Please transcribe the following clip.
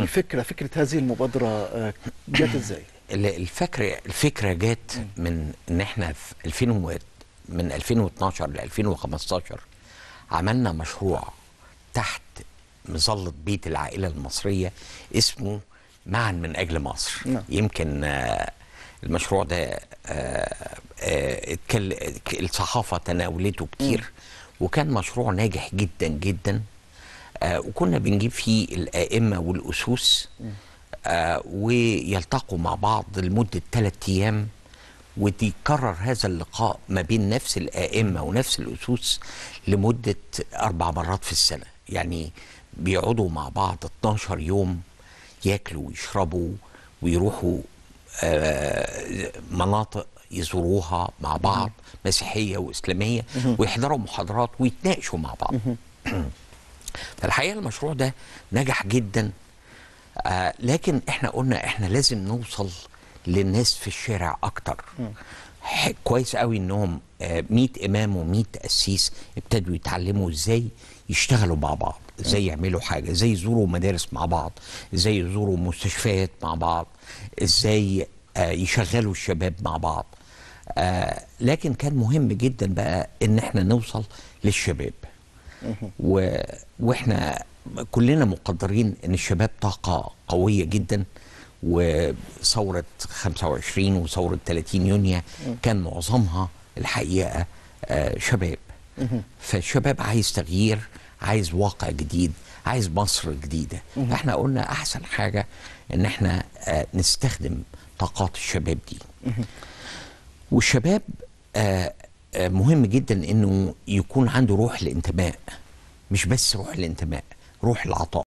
الفكره فكره هذه المبادره آه، جت ازاي ال- الفكرة الفكرة جت من ان احنا في 2000 و- من 2012 ل 2015 عملنا مشروع تحت مظلة بيت العائلة المصرية اسمه معا من اجل مصر نعم. يمكن آه، المشروع ده آه، آه، اتكل- الصحافة تناولته كتير وكان مشروع ناجح جدا جدا آه، وكنا بنجيب فيه الائمه والاسوس آه، ويلتقوا مع بعض لمده ثلاثة ايام وتكرر هذا اللقاء ما بين نفس الائمه ونفس الاسوس لمده اربع مرات في السنه يعني بيقعدوا مع بعض 12 يوم ياكلوا ويشربوا ويروحوا آه، مناطق يزوروها مع بعض مسيحيه واسلاميه ويحضروا محاضرات ويتناقشوا مع بعض فالحقيقه المشروع ده نجح جدا آه لكن احنا قلنا احنا لازم نوصل للناس في الشارع اكتر ح- كويس قوي انهم آه 100 امام و100 قسيس ابتدوا يتعلموا ازاي يشتغلوا مع بعض ازاي يعملوا حاجه ازاي يزوروا مدارس مع بعض ازاي يزوروا مستشفيات مع بعض ازاي آه يشغلوا الشباب مع بعض آه لكن كان مهم جدا بقى ان احنا نوصل للشباب و... واحنا كلنا مقدرين ان الشباب طاقه قويه جدا وثوره 25 وثوره 30 يونيو كان معظمها الحقيقه آه، شباب فالشباب عايز تغيير عايز واقع جديد عايز مصر جديده فاحنا قلنا احسن حاجه ان احنا آه، نستخدم طاقات الشباب دي والشباب آه، آه، مهم جدا انه يكون عنده روح الانتماء مش بس روح الانتماء روح العطاء